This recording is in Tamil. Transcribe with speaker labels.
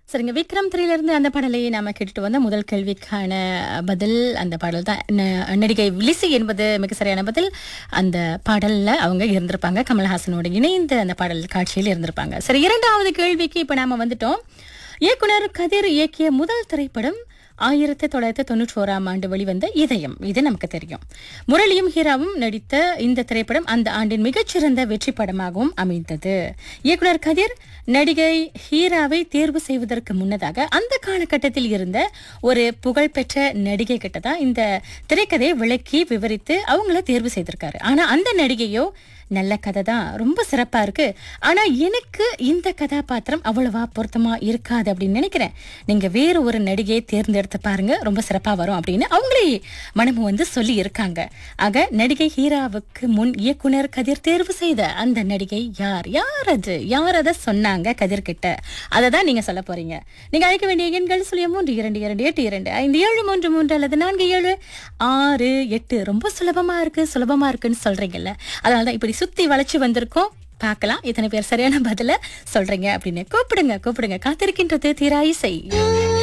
Speaker 1: சரிங்க விக்ரம் த்ரீல இருந்து அந்த பாடலை நாம கேட்டுட்டு வந்த முதல் கேள்விக்கான பதில் அந்த பாடல் தான் ந- நடிகை லிசி என்பது மிக சரியான பதில் அந்த பாடல்ல அவங்க இருந்திருப்பாங்க கமல்ஹாசனோட இணைந்து அந்த பாடல் காட்சியில் இருந்திருப்பாங்க சரி இரண்டாவது கேள்விக்கு இப்ப நாம வந்துட்டோம் இயக்குனர் கதிர் இயக்கிய முதல் திரைப்படம் ஆயிரத்தி தொள்ளாயிரத்தி தொண்ணூற்றி ஓராம் ஆண்டு வெளிவந்த இதயம் இது நமக்கு தெரியும் முரளியும் ஹீராவும் நடித்த இந்த திரைப்படம் அந்த ஆண்டின் மிகச்சிறந்த வெற்றி படமாகவும் அமைந்தது இயக்குனர் கதிர் நடிகை ஹீராவை தேர்வு செய்வதற்கு முன்னதாக அந்த காலகட்டத்தில் இருந்த ஒரு புகழ்பெற்ற நடிகை கிட்ட தான் இந்த திரைக்கதையை விளக்கி விவரித்து அவங்கள தேர்வு செய்திருக்காரு ஆனா அந்த நடிகையோ நல்ல கதை தான் ரொம்ப சிறப்பா இருக்கு ஆனா எனக்கு இந்த கதாபாத்திரம் அவ்வளவா பொருத்தமா இருக்காது அப்படின்னு நினைக்கிறேன் நீங்க வேறு ஒரு நடிகையை தேர்ந்தெடுத்து பாருங்க ரொம்ப சிறப்பா வரும் அப்படின்னு அவங்களே மனமு வந்து சொல்லி இருக்காங்க ஆக நடிகை ஹீராவுக்கு முன் இயக்குனர் கதிர் தேர்வு செய்த அந்த நடிகை யார் யார் அது யார் அதை சொன்னாங்க கதிர் கிட்ட அதை தான் நீங்க சொல்ல போறீங்க நீங்க அழைக்க வேண்டிய எண்கள் சுழியம் மூன்று இரண்டு இரண்டு எட்டு இரண்டு ஐந்து ஏழு மூன்று மூன்று அல்லது நான்கு ஏழு ஆறு எட்டு ரொம்ப சுலபமா இருக்கு சுலபமா இருக்குன்னு சொல்றீங்கல்ல அதனால தான் இப்படி சுத்தி வளைச்சு வந்திருக்கோம் பார்க்கலாம் இத்தனை பேர் சரியான பதில சொல்றீங்க அப்படின்னு கூப்பிடுங்க கூப்பிடுங்க காத்திருக்கின்றது தீரா இசை